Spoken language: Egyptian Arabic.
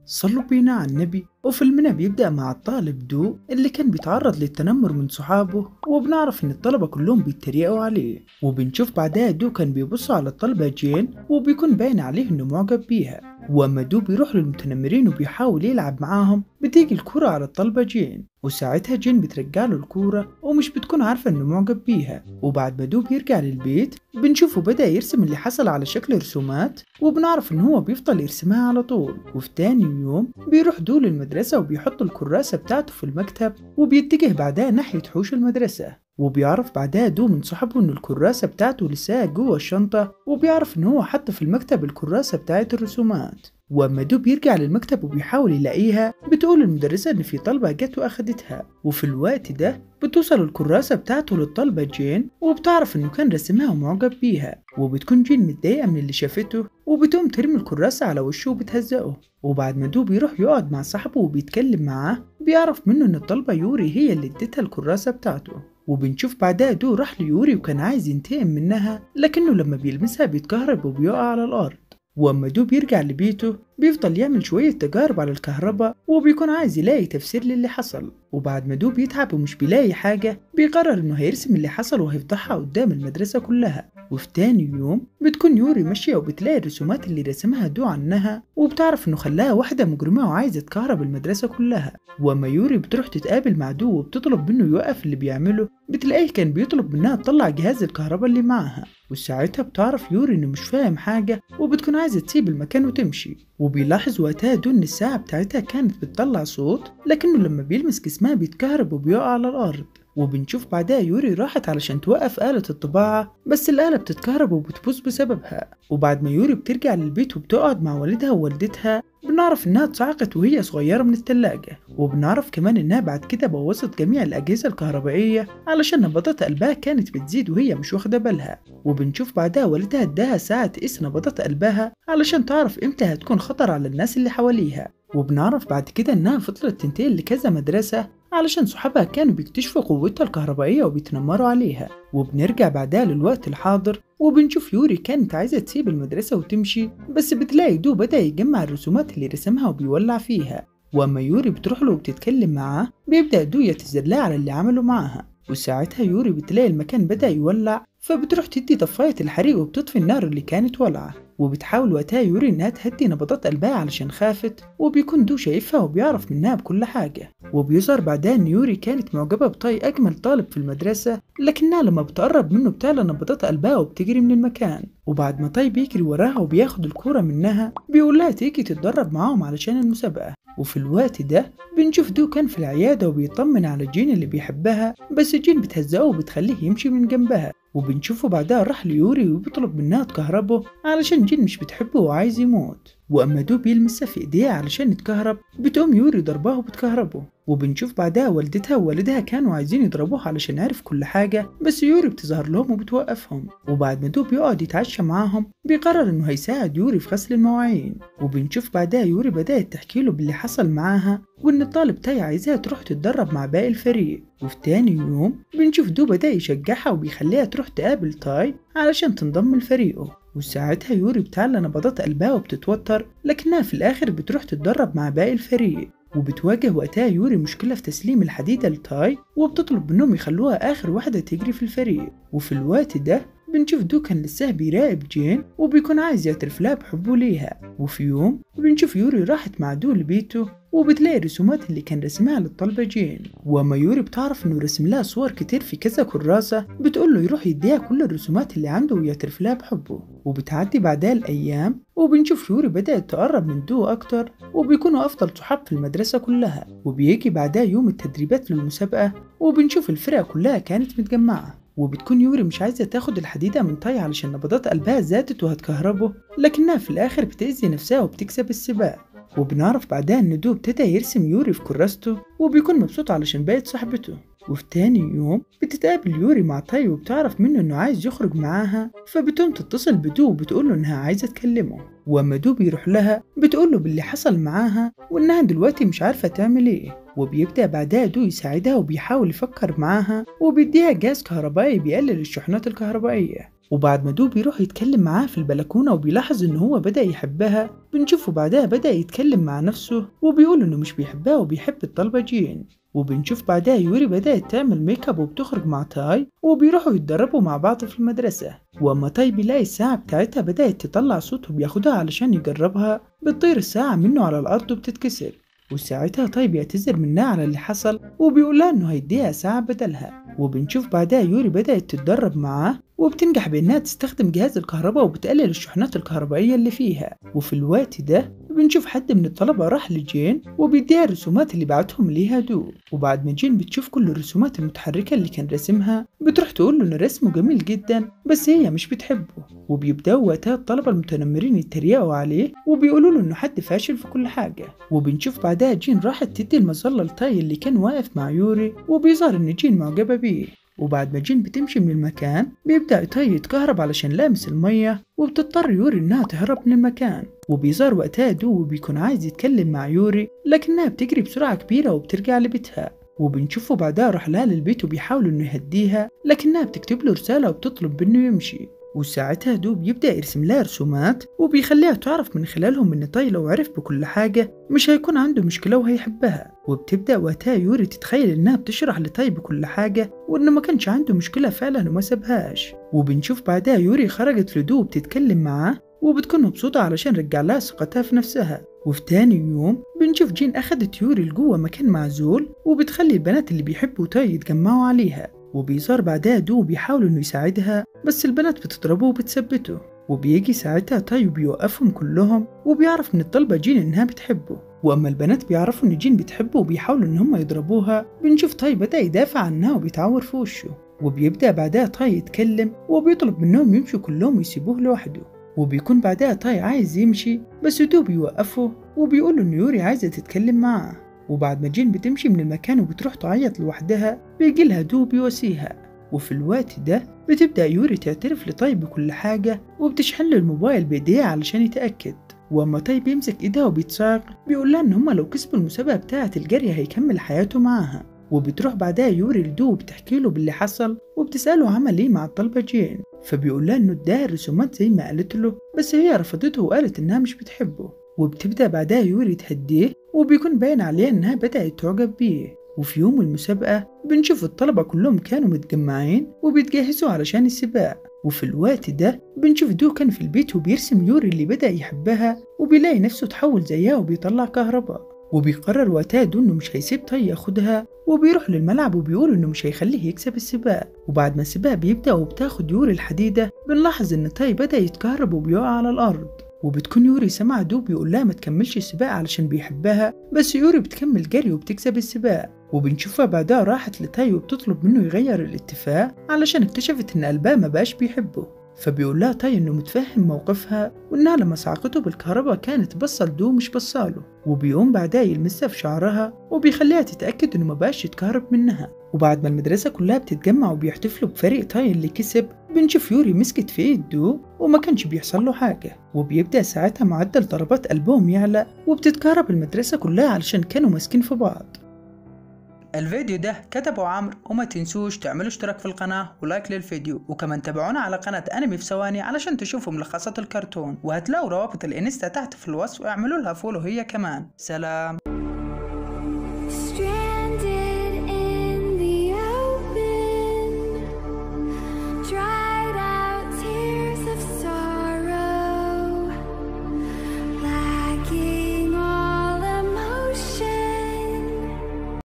صلوا بينا على النبي وفيلمنا بيبدأ مع الطالب دو اللي كان بيتعرض للتنمر من صحابه وبنعرف إن الطلبة كلهم بيتريقوا عليه وبنشوف بعدها دو كان بيبص على الطلبة جين وبيكون باين عليه إنه معجب بيها وأما دو بيروح للمتنمرين وبيحاول يلعب معاهم بتيجي الكرة على الطلبة جين وساعتها جين بترجع له الكورة ومش بتكون عارفة إنه معجب بيها وبعد ما دو بيرجع للبيت بنشوفه بدأ يرسم اللي حصل على شكل رسومات وبنعرف إن هو بيفضل يرسمها على طول وفي تاني يوم بيروح دو للمدرسة وبيحط الكراسة بتاعته في المكتب وبيتجه بعدها ناحية حوش المدرسة وبيعرف بعدها دو من صاحبه إن الكراسة بتاعته لساها جوه الشنطة وبيعرف إن هو حط في المكتب الكراسة بتاعت الرسومات واما دو بيرجع للمكتب وبيحاول يلاقيها بتقول المدرسة إن في طلبة جت وأخدتها وفي الوقت ده بتوصل الكراسة بتاعته للطلبة جين وبتعرف إنه كان رسمها ومعجب بيها وبتكون جين متضايقة من اللي شافته وبتقوم ترمي الكراسة على وشه وبتهزقه وبعد ما دو بيروح يقعد مع صاحبه وبيتكلم معاه بيعرف منه إن الطلبة يوري هي اللي اديتها الكراسة بتاعته وبنشوف بعدها دو راح ليوري وكان عايز ينتقم منها لكنه لما بيلمسها بيتكهرب وبيقع على الأرض واما دو بيرجع لبيته بيفضل يعمل شوية تجارب على الكهرباء وبيكون عايز يلاقي تفسير للي حصل وبعد ما دو بيتعب ومش بيلاقي حاجة بيقرر انه هيرسم اللي حصل وهيفضحها قدام المدرسة كلها وفي تاني يوم بتكون يوري ماشية وبتلاقي الرسومات اللي رسمها دو عنها وبتعرف انه خلاها واحدة مجرمة وعايزة تكهرب المدرسة كلها واما يوري بتروح تتقابل مع دو وبتطلب منه يوقف اللي بيعمله بتلاقيه كان بيطلب منها تطلع جهاز الكهرباء اللي معاها وساعتها بتعرف يوري انه مش فاهم حاجة وبتكون عايزة تسيب المكان وتمشي وبيلاحظ وقتها دون إن الساعة بتاعتها كانت بتطلع صوت لكنه لما بيلمس جسمها بيتكهرب وبيقع على الأرض وبنشوف بعدها يوري راحت علشان توقف آلة الطباعة بس الآلة بتتكهرب وبتبوظ بسببها وبعد ما يوري بترجع للبيت وبتقعد مع والدها ووالدتها بنعرف إنها اتصعقت وهي صغيرة من التلاجة وبنعرف كمان إنها بعد كده بوظت جميع الأجهزة الكهربائية علشان نبضات قلبها كانت بتزيد وهي مش واخدة بالها وبنشوف بعدها والدها اداها ساعة تقيس نبضات قلبها علشان تعرف إمتى هتكون خطر على الناس اللي حواليها وبنعرف بعد كده إنها فضلت تنتقل لكذا مدرسة علشان صحابها كانوا بيكتشفوا قوتها الكهربائية وبيتنمروا عليها وبنرجع بعدها للوقت الحاضر وبنشوف يوري كانت عايزة تسيب المدرسة وتمشي بس بتلاقي دو بدأ يجمع الرسومات اللي رسمها وبيولع فيها وأما يوري بتروح له وبتتكلم معاه بيبدأ دو يعتذر لها على اللي عمله معاها وساعتها يوري بتلاقي المكان بدأ يولع فبتروح تدي طفاية الحريق وبتطفي النار اللي كانت ولعة وبتحاول وقتها يوري إنها تهدي نبضات قلبها علشان خافت وبيكون دو شايفها وبيعرف منها بكل حاجة وبيظهر بعدها إن يوري كانت معجبة بطاي أجمل طالب في المدرسة لكنها لما بتقرب منه بتعلى نبضات قلبها وبتجري من المكان وبعد ما طاي بيجري وراها وبياخد الكورة منها بيقول لها تيجي تتدرب معاهم علشان المسابقة وفي الوقت ده بنشوف دو كان في العيادة وبيطمن على جين اللي بيحبها بس جين بتهزقه وبتخليه يمشي من جنبها وبنشوفه بعدها راح ليوري وبيطلب منها تكهربه علشان جين مش بتحبه وعايز يموت واما دو بيلمسها في ايديها علشان يتكهرب بتقوم يوري ضربها وبتكهربه وبنشوف بعدها والدتها ووالدها كانوا عايزين يضربوها علشان عرف كل حاجة بس يوري بتظهر لهم وبتوقفهم وبعد ما دو بيقعد يتعشى معاهم بيقرر انه هيساعد يوري في غسل المواعين وبنشوف بعدها يوري بدأت تحكي له باللي حصل معاها وان الطالب تاي عايزاها تروح تتدرب مع باقي الفريق وفي تاني يوم بنشوف دو بدأ يشجعها وبيخليها تروح تقابل تاي علشان تنضم لفريقه وساعتها يوري بتعلى نبضات قلبها وبتتوتر لكنها في الآخر بتروح تتدرب مع باقي الفريق وبتواجه وقتها يوري مشكلة في تسليم الحديدة لتاي وبتطلب منهم يخلوها آخر واحدة تجري في الفريق وفي الوقت ده بنشوف دو كان لسه بيراقب جين وبيكون عايز يعترف لها بحبه ليها وفي يوم بنشوف يوري راحت مع دو لبيته وبتلاقي الرسومات اللي كان رسمها للطلبة جين وأما يوري بتعرف إنه رسم لها صور كتير في كذا كراسة بتقول له يروح يديها كل الرسومات اللي عنده ويعترف لها بحبه وبتعدي بعدها الأيام وبنشوف يوري بدأت تقرب من دو أكتر وبيكونوا أفضل صحاب في المدرسة كلها وبيجي بعدها يوم التدريبات للمسابقة وبنشوف الفرقة كلها كانت متجمعة وبتكون يوري مش عايزة تاخد الحديدة من تاي علشان نبضات قلبها زادت وهتكهربه لكنها في الآخر بتأذي نفسها وبتكسب السباق وبنعرف بعدها إن دو ابتدى يرسم يوري في كراسته وبيكون مبسوط علشان بقت صاحبته وفي تاني يوم بتتقابل يوري مع تاي وبتعرف منه انه عايز يخرج معاها فبتقوم تتصل بدو وبتقوله انها عايزة تكلمه واما دو بيروح لها بتقوله باللي حصل معاها وانها دلوقتي مش عارفة تعمل ايه وبيبدأ بعدها دو يساعدها وبيحاول يفكر معاها وبيديها جهاز كهربائي بيقلل الشحنات الكهربائية وبعد ما دو بيروح يتكلم معاه في البلكونة وبيلاحظ إن هو بدأ يحبها بنشوفه بعدها بدأ يتكلم مع نفسه وبيقول إنه مش بيحبها وبيحب الطلبة جين وبنشوف بعدها يوري بدأت تعمل ميك اب وبتخرج مع تاي وبيروحوا يتدربوا مع بعض في المدرسة وأما تاي بيلاقي الساعة بتاعتها بدأت تطلع صوت وبياخدها علشان يجربها بتطير الساعة منه على الأرض وبتتكسر وساعتها تاي بيعتذر منها على اللي حصل وبيقولها انه هيديها ساعة بدلها وبنشوف بعدها يوري بدأت تتدرب معاه وبتنجح بإنها تستخدم جهاز الكهرباء وبتقلل الشحنات الكهربائية اللي فيها وفي الوقت ده بنشوف حد من الطلبة راح لجين وبيديها الرسومات اللي بعتهم ليها دو وبعد ما جين بتشوف كل الرسومات المتحركة اللي كان راسمها بتروح تقول له إن رسمه جميل جدا بس هي مش بتحبه وبيبدأوا وقتها الطلبة المتنمرين يتريقوا عليه وبيقولوا له إنه حد فاشل في كل حاجة وبنشوف بعدها جين راحت تدي المظلة لتاي اللي كان واقف مع يوري وبيظهر إن جين معجبة بيه وبعد ما جين بتمشي من المكان بيبدأ تاي يتكهرب علشان لامس المية وبتضطر يوري إنها تهرب من المكان وبيظهر وقتها دو وبيكون عايز يتكلم مع يوري لكنها بتجري بسرعة كبيرة وبترجع لبيتها وبنشوفه بعدها راح لها للبيت وبيحاول إنه يهديها لكنها بتكتب له رسالة وبتطلب منه يمشي وساعتها دوب يبدأ يرسم لها رسومات وبيخليها تعرف من خلالهم إن تاي لو عرف بكل حاجة مش هيكون عنده مشكلة وهيحبها وبتبدأ وقتها يوري تتخيل إنها بتشرح لتاي بكل حاجة وإنه ما كانش عنده مشكلة فعلا وما سابهاش وبنشوف بعدها يوري خرجت لدو وبتتكلم معاه وبتكون مبسوطة علشان رجع لها ثقتها في نفسها وفي تاني يوم بنشوف جين أخدت يوري لجوه مكان معزول وبتخلي البنات اللي بيحبوا تاي يتجمعوا عليها وبيظهر بعدها دو بيحاول انه يساعدها بس البنات بتضربه وبتثبته وبيجي ساعتها تاي وبيوقفهم كلهم وبيعرف من الطلبة جين انها بتحبه واما البنات بيعرفوا ان جين بتحبه وبيحاولوا ان هم يضربوها بنشوف تاي بدأ يدافع عنها وبيتعور في وشه وبيبدأ بعدها تاي يتكلم وبيطلب منهم يمشوا كلهم ويسيبوه لوحده وبيكون بعدها تاي عايز يمشي بس دو بيوقفه وبيقول له ان يوري عايزة تتكلم معاه وبعد ما جين بتمشي من المكان وبتروح تعيط لوحدها بيجي لها دو بيواسيها وفي الوقت ده بتبدأ يوري تعترف لتاي بكل حاجة وبتشحن له الموبايل بإيديها علشان يتأكد وأما تاي بيمسك إيدها وبيتصاغ بيقول لها إن هما لو كسبوا المسابقة بتاعة الجري هيكمل حياته معاها وبتروح بعدها يوري لدو وبتحكي له باللي حصل وبتسأله عمل إيه مع الطلبة جين فبيقول لها إنه اداها الرسومات زي ما قالت له بس هي رفضته وقالت إنها مش بتحبه وبتبدأ بعدها يوري تهديه وبيكون باين عليها إنها بدأت تعجب بيه وفي يوم المسابقة بنشوف الطلبة كلهم كانوا متجمعين وبيتجهزوا علشان السباق وفي الوقت ده بنشوف دو كان في البيت وبيرسم يوري اللي بدأ يحبها وبيلاقي نفسه تحول زيها وبيطلع كهرباء وبيقرر وقتها دو انه مش هيسيب تاي ياخدها وبيروح للملعب وبيقول انه مش هيخليه يكسب السباق وبعد ما السباق بيبدأ وبتاخد يوري الحديدة بنلاحظ ان تاي بدأ يتكهرب وبيقع على الأرض وبتكون يوري سمع دو بيقول لها ما تكملش السباق علشان بيحبها بس يوري بتكمل جري وبتكسب السباق وبنشوفها بعدها راحت لتاي وبتطلب منه يغير الاتفاق علشان اكتشفت ان قلبها ما بقاش بيحبه فبيقول لها تاي انه متفهم موقفها وانها لما صعقته بالكهرباء كانت بصة لدو مش بصاله وبيقوم بعدها يلمسها في شعرها وبيخليها تتأكد انه ما بقاش يتكهرب منها وبعد ما المدرسة كلها بتتجمع وبيحتفلوا بفريق تاي اللي كسب بنشوف يوري مسكت في ايد دو وما كانش بيحصل له حاجة وبيبدأ ساعتها معدل ضربات قلبهم يعلى وبتتكهرب المدرسة كلها علشان كانوا ماسكين في بعض الفيديو ده كتبه عمرو وما تنسوش تعملوا اشتراك في القناة ولايك للفيديو وكمان تابعونا على قناة انمي في ثواني علشان تشوفوا ملخصات الكرتون وهتلاقوا روابط الانستا تحت في الوصف واعملوا لها فولو هي كمان سلام